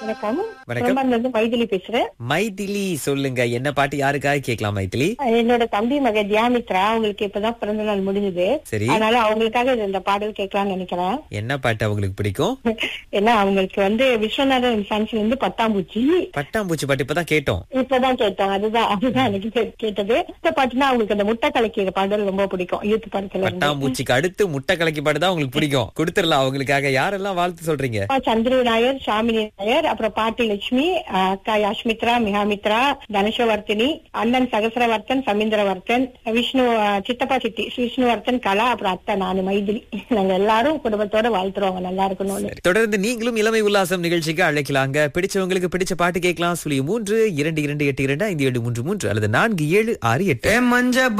வணக்கம் வணக்கம். சிரமம்ல இருந்து மைதிலி பேசுறேன் மைதிலி சொல்லுங்க என்ன பாட்டு யாருக்காக கேட்கலாம் மைதிலி என்னோட தம்பி மக தியாமித்ரா அவங்களுக்கு இப்பதான் பிறந்த நாள் முடிஞ்சது சரி அதனால அவங்களுக்காக இது இந்த பாடல் கேட்கலாம்னு நினைக்கிறேன் என்ன பாட்டு அவங்களுக்கு பிடிக்கும் ஏன்னா அவங்களுக்கு வந்து விஸ்வநாதன் ஃபேன்ஸ்ல இருந்து பத்தாம்பூச்சி பட்டாம்பூச்சி பாட்டு இப்பதான் கேட்டோம் இப்பதான் கேட்டோம் அதுதான் அதுதான் எனக்கு கே- கேட்டது இந்த பாட்டுனா அவங்களுக்கு அந்த முட்டை கலக்கிற பாடல் ரொம்ப பிடிக்கும் யூத் படத்துல இருந்து பட்டாம்பூச்சிக்கு அடுத்து முட்டை கலக்கி பாட்டு தான் உங்களுக்கு பிடிக்கும் கொடுத்துடலாம் அவங்களுக்காக யாரெல்லாம் வாழ்த்து சொல்றீங்க அப்பா சந்திரு நாயர் ஷாமினி நாயர் அப்புறம் பாட்டி லட்சுமி அஹ், அக்கா யாஷ்மித்ரா மிகாமித்ரா தனுஷவர்த்தினி அண்ணன் சகசரவர்த்தன் சமீந்திரவர்த்தன் விஷ்ணு அஹ், சித்தப்பா சித்தி விஷ்ணுவர்த்தன் கலா அப்புறம் அத்தை நானு மைதிலி நாங்க எல்லாரும் குடும்பத்தோட வாழ்த்துருவாங்க நல்லா இருக்கணும்னு சரி, தொடர்ந்து நீங்களும் இளமை உல்லாசம் நிகழ்ச்சிக்கு அழைக்கலாங்க பிடிச்சவங்களுக்கு பிடிச்ச பாட்டு கேட்கலாம் சுழி மூன்று இரண்டு இரண்டு எட்டு இரண்டு ஐந்து ஏழு மூன்று மூன்று அல்லது நான்கு ஏழு ஆறு எட்டு மஞ்ச